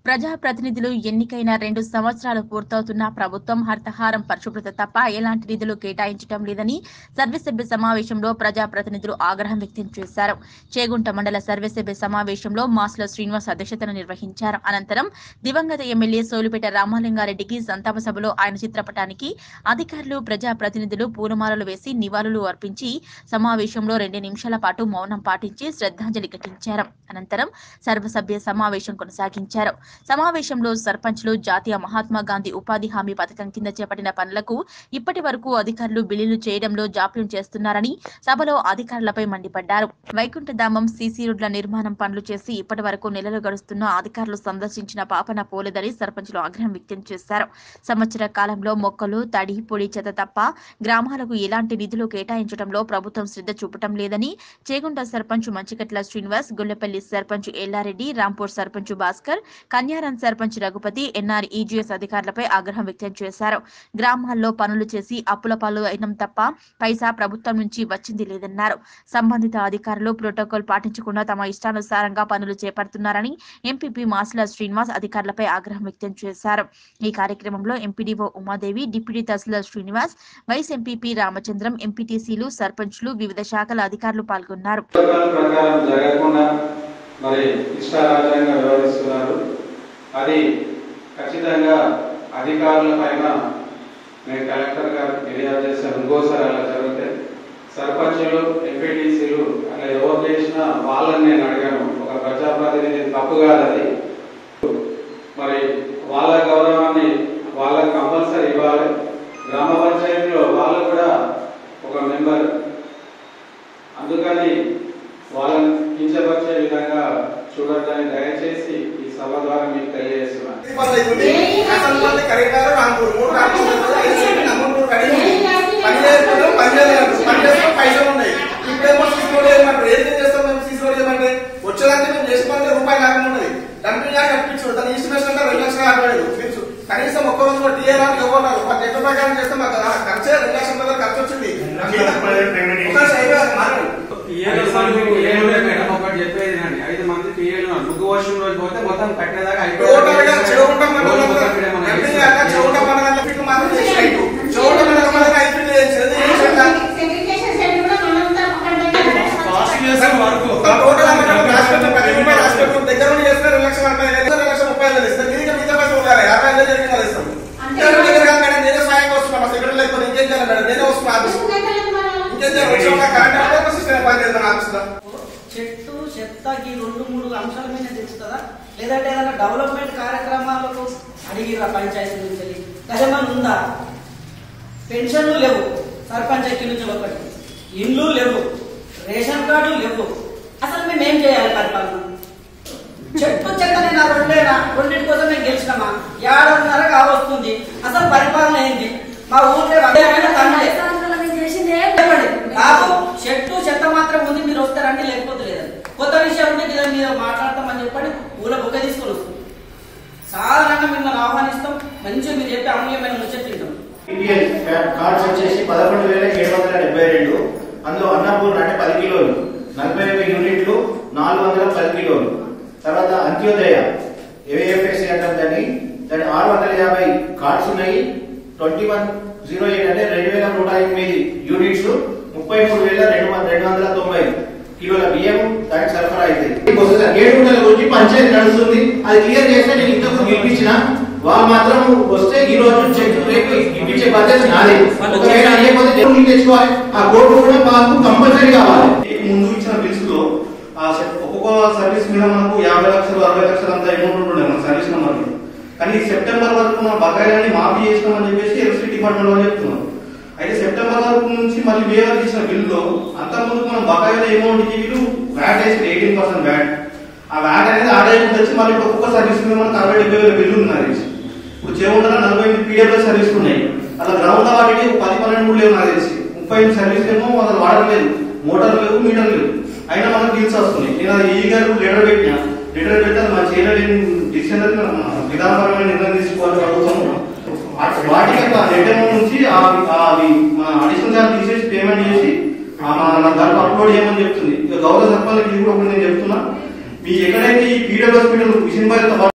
ప్రజాప్రతినిధులు ఎన్నికైన రెండు సంవత్సరాలు పూర్తవుతున్న ప్రభుత్వం హర్తహారం పరిశుభ్రత తప్ప ఎలాంటి నిధులు కేటాయించడం లేదని సర్వసభ్య సమావేశంలో ప్రజాప్రతినిధులు ఆగ్రహం వ్యక్తం చేశారు చేగుంట మండల సర్వసభ్య సమావేశంలో మాస్ల శ్రీనివాస్ అధ్యక్షతన నిర్వహించారు అనంతరం దివంగత ఎమ్మెల్యే సోలిపేట రామలింగారెడ్డికి సంతాప సభలో ఆయన చిత్రపటానికి అధికారులు ప్రజాప్రతినిధులు పూలమాలలు వేసి నివాళులు అర్పించి సమావేశంలో రెండు నిమిషాల పాటు మౌనం పాటించి శ్రద్ధాంజలి ఘటించారు అనంతరం సర్వసభ్య సమావేశం కొనసాగించారు సమావేశంలో సర్పంచ్లు జాతీయ మహాత్మా గాంధీ ఉపాధి హామీ పథకం కింద చేపట్టిన పనులకు ఇప్పటి వరకు అధికారులు బిల్లులు చేయడంలో జాప్యం చేస్తున్నారని సభలో అధికారులపై మండిపడ్డారు వైకుంఠధామం సీసీ రోడ్ల నిర్మాణం పనులు చేసి ఇప్పటి వరకు నెలలు గడుస్తున్న అధికారులు సందర్శించిన పాపన పోలేదని సర్పంచ్లు ఆగ్రహం వ్యక్తం చేశారు సంవత్సర కాలంలో మొక్కలు తడి పొడి చెత్త తప్ప గ్రామాలకు ఎలాంటి నిధులు కేటాయించడంలో ప్రభుత్వం శ్రద్ధ చూపటం లేదని చేగుంట సర్పంచ్ మంచికట్ల శ్రీనివాస్ గొల్లపల్లి సర్పంచ్ ఎల్లారెడ్డి రాంపూర్ సర్పంచ్ భాస్కర్ కన్యారం సర్పంచ్ రఘుపతి ఎన్ఆర్ ఈజీఎస్ అధికారులపై ఆగ్రహం వ్యక్తం చేశారు గ్రామాల్లో పనులు చేసి అప్పుల పాలు అయినం తప్ప పైసా ప్రభుత్వం నుంచి వచ్చింది లేదన్నారు సంబంధిత అధికారులు ప్రోటోకాల్ పాటించకుండా తమ ఇష్టానుసారంగా పనులు చేపడుతున్నారని ఎంపీపీ మాసుల శ్రీనివాస్ అధికారులపై ఆగ్రహం వ్యక్తం చేశారు ఈ కార్యక్రమంలో MPDO Umadevi deputy tahsildar Srinivas vice MPP Ramachandram ఎంపీటీసీలు సర్పంచ్లు వివిధ శాఖల అధికారులు పాల్గొన్నారు ప్రోటోకాల్ ప్రకారం జరగకుండా మరి ఇష్టారాజ్యంగా వ్యవహరిస్తున్నారు అది ఖచ్చితంగా అధికారుల పైన నేను కలెక్టర్ గారికి ఫిర్యాదు చేశాను ఇంకోసారి అలా జరిగితే సర్పంచులు ఎంపీటీసీలు అలా ఎవరు చేసినా వాళ్ళని నేను అడిగాను ఒక ప్రజాప్రతినిధి తప్పు కాదు అది మరి వాళ్ళ గౌరవాన్ని వాళ్ళకి కంపల్సరీ ఇవ్వాలి గ్రామ పంచాయతీలో వాళ్ళు కూడా ఒక మెంబర్ అందుకని వాళ్ళని కించపరిచే విధంగా చూడొద్దని దయచేసి ఈ సభ ద్వారా మీకు తెలియజేస్తున్నాను ఇబ్బంది అవుతుంది. అసలు మంది కరీంనగర్, రాంపూర్ మూడు రాష్ట్రాలు ఐదు సీట్లు అమౌంట్ కడిగి పని చేసుకుంటాం, పని చేయలేము. పని చేస్తాం, పైసలు ఉన్నాయి. ఇప్పుడేమో సీసీ రోడ్ వేయమంటారు. ఏం చేస్తాం మేము సీసీ రోడ్ వేయమంటే? వచ్చేదానికి మేము చేసుకోవాలంటే రూపాయి లాభం ఉన్నది డంపింగ్ యార్డ్ కట్టించు దాని ఇన్స్టిమేషన్ అంటే రెండు లక్షల యాభై వేలు ఫీజు. కనీసం ఒక్క రోజు కూడా టీఆర్ ఎవరు మా డెట్ ప్రకారం చేస్తే మాకు ఆ ఖర్చే రెండు లక్షల రూపాయలు ఖర్చు వచ్చింది ఒక సైడ్ మారండి పిఏలు మనకు ఏం లేదు మేడం ఒకటి చెప్పేది అండి ఐదు మంది పిఏలు ఉన్నారు ముగ్గు వర్షం రోజు పోతే మొత్తం కట్టేదాకా టోటల్గా చెవుకుంట మండలం రోజు మొత్తం ఇక్కడ మనం ఎంపీ చేస్తాం. గారు చెవుకుంట మండలం ఫీట్లు మాత్రం చేసి చెవుకుంట మండలం మాత్రం ఐదు ఫీట్లు చేసేది ఏం చేద్దాం? సెగ్రిగేషన్ సెంటర్ కూడా మనంతా పక్కన పెట్టాలి. టోటల్ అమౌంట్ రాష్ట్రం పది రూపాయలు రాష్ట్రం దగ్గర నుండి చేస్తే రెండు లక్షల నలభై వేలు రెండు లక్షల ముప్పై వేలు ఇస్తాం దీనికి మిగతా పైసలు ఉండాలి యాభై వేలు జరిగిన వాళ్ళు ఇస్తాం ఇంకెవరి దగ్గర కాదు మేడం నేనే సాయం వస్తున్నా మా సెక్రటరీ లేకపోతే ఇంకేం చేయాలి మేడం నేనే వస్తున్నా ఆఫీస్ ఎందుకు గంటలకు మనం ఇంకేం చేయాలి వచ్చి ఒక కరెంట్ అవడం సిస్టమ్ పని చేస్తాను ఆఫీస్లో చెట్టు చెత్త ఈ రెండు మూడు అంశాల మీద తెచ్చుతుందా లేదంటే ఏదైనా డెవలప్మెంట్ కార్యక్రమాలకు అడిగిరా పంచాయతీ నుంచి వెళ్ళి గజమని ఉందా పెన్షన్లు లేవు సర్పంచాయతీ నుంచి ఒకటి ఇండ్లు లేవు రేషన్ కార్డు లేవు అసలు మేము ఏం చేయాలి పరిపాలన చెట్టు చెత్తనే నా రెండేనా రెండింటి కోసం మేము గెలిచినామా ఏడున్నర కావస్తుంది అసలు పరిపాలన ఏంది మా ఊర్లో వందేమైనా తన్నులే చెప్పండి బాబు చెట్టు చెత్త మాత్రం ఉంది మీరు వస్తారండి లేకపోతే లేదండి కొత్త విషయం ఉంటే ఇదే మీద మాట్లాడతామని చెప్పండి ఊళ్ళో బుక్క తీసుకొని వస్తాం సాధారణంగా మిమ్మల్ని ఆహ్వానిస్తాం మంచిగా మీరు చెప్పి అమూల్యమైన ముచ్చట్లు తింటాం ఇండియన్ కార్డ్స్ వచ్చేసి పదకొండు వేల ఏడు వందల డెబ్బై రెండు అందులో అన్నపూర్ణ అంటే పది కిలోలు నలభై ఒక యూనిట్లు నాలుగు వందల పది కిలోలు తర్వాత అంత్యోదయ ఏఎఫ్ఎస్సి అంటాం దాన్ని దాని ఆరు వందల యాభై కార్డ్స్ ఉన్నాయి ట్వంటీ వన్ జీరో ఎయిట్ అంటే రెండు వేల నూట ఎనిమిది యూనిట్స్ ముప్పై మూడు వేల రెండు వం- రెండు వందల తొంభై కిలోల బియ్యం దానికి సరఫరా అవుతుంది ఏడు వందల గురించి పంచాయతీ నడుస్తుంది అది క్లియర్ చేస్తే నేను ఇంతకు గెలిపించిన వాళ్ళు మాత్రం వస్తే ఈ రోజు చెక్ రేపు ఇప్పించే బాధ్యత నాదే ఒకవేళ లేకపోతే దేవుడిని తెచ్చుకోవాలి ఆ కోర్టు కూడా మాకు కంపల్సరీ కావాలి ఈ ముందు ఇచ్చిన బిల్స్ లో ఆ సె- ఒక్కొక్క సర్వీస్ మీద మనకు యాభై లక్షలు అరవై లక్షలు అంత అమౌంట్ ఉంటుండే మన సర్వీస్ నెంబర్ మీద కానీ సెప్టెంబర్ వరకు మన బకాయిలన్నీ మాఫీ చేసినామని చెప్పేసి ఎలక్ట్రిసిటీ డిపార్ట్మెంట్ వాళ్ళు చెప్తున్నారు అయితే సెప్టెంబర్ వరకు నుంచి మళ్ళీ మే వరకు ఇచ్చిన బిల్లులో అంత ముందు మనం బకాయిల అమౌంట్ కి వీళ్ళు వ్యాట్ వేసి ఎయిటీన్ పర్సెంట్ వ్యాట్ ఆ వ్యాట్ అనేది ఆదాయం వచ్చి మళ్ళీ ఇప్పుడు ఒక్కొక్క సర్వీస్ మీద మనకు అరవై డెబ్బై వేల బిల్లు ఉన్నారు ఇప్పుడు చేవుండగా నలభై ఎనిమిది పీడిఎఫ్ సర్వీస్ ఉన్నాయి అలా గ్రౌండ్ వాటికి ఒక పది పన్నెండు కూడా లేవు నాకు తెలిసి ముప్పై ఎనిమిది సర్వీస్ ఏమో అసలు వాడలేదు మోటార్ లేవు మీటర్ లేవు అయినా మనకు బిల్స్ వస్తున్నాయి నేను అది ఈ గారు లెటర్ పెట్టిన లెటర్ పెడితే అది మన చేయలేని డిసిషన్ విధానపరమైన నిర్ణయం తీసుకోవాలి ప్రభుత్వం వాటి- వాటికి నెట్ అమౌంట్ నుంచి ఆ- ఆ అవి మన అడిషనల్ చార్జ్ తీసేసి పేమెంట్ చేసి ఆ మన దాంట్లో అప్లోడ్ చేయమని చెప్తుంది ఇక గౌరవ సర్పంచ్ ఇది కూడా ఒకటి నేను చెప్తున్నా మీ ఎక్కడైతే ఈ పీడబ్ల్యూఎస్ మీటర్ మిషన్ బయట